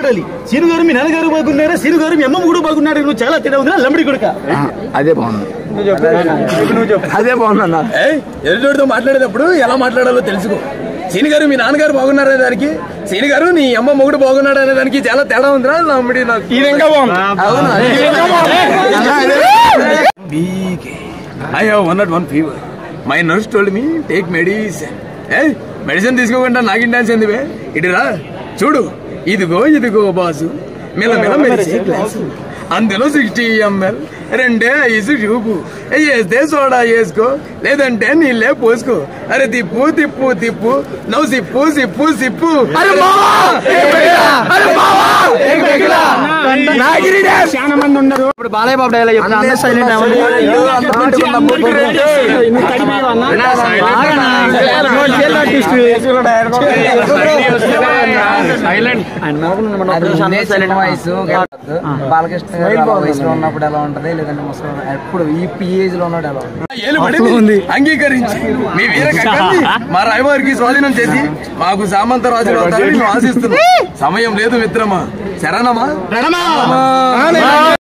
చూడాలి సీను గారు మీ నాన్నగారు బాగున్నారా సీను గారు మీ అమ్మమ్మ కూడా బాగున్నారు నువ్వు చాలా తేడా ఉందిరా లంబడి కొడుక ఆ, అదే బాగుంది అదే బాగుందన్న ఎదుటితో మాట్లాడేటప్పుడు ఎలా మాట్లాడాలో తెలుసుకో సీని గారు మీ నాన్నగారు బాగున్నారా అనే దానికి సీని గారు నీ అమ్మ మొగుడు బాగున్నాడు అనే దానికి చాలా తేడా ఉందిరా నమ్ముడి నాకు ఇది ఇంకా I have one not one fever my nurse told me take medicine ఏ మెడిసిన్ తీసుకోకుండా నాకిన్ డాన్స్ ఎందువే ఇటురా చూడు ఇదిగో ఇదిగో బాసు మెల్ల మెల్ల మెరిసే గ్లాసు అందులో సిక్స్టీ ఎంఎల్ రెండే ఐసు చూపు వేస్తే సోడా వేసుకో లేదంటే నీళ్ళే పోసుకో అరే తిప్పు తిప్పు తిప్పు నవ్వు సిప్పు సిప్పు సిప్పు ఇప్పుడు బాలయ్య బాబు డైలాగ్ చెప్పండి అందరూ సైలెంట్ వయసు బాలకృష్ణ గారు అలా వయసులో ఉన్నప్పుడు ఎలా ఉంటది లేదంటే ముసలి ఎప్పుడు ఈ ఏజ్ లో ఉన్నాడు ఎలా ఉంటది ఏలు పడింది అంగీకరించి మీ వీర కక్కాన్ని మా రాయవారికి స్వాధీనం చేసి మాకు సామంత రాజులు అవుతారని మేము ఆశిస్తున్నాం సమయం లేదు మిత్రమా శరణమా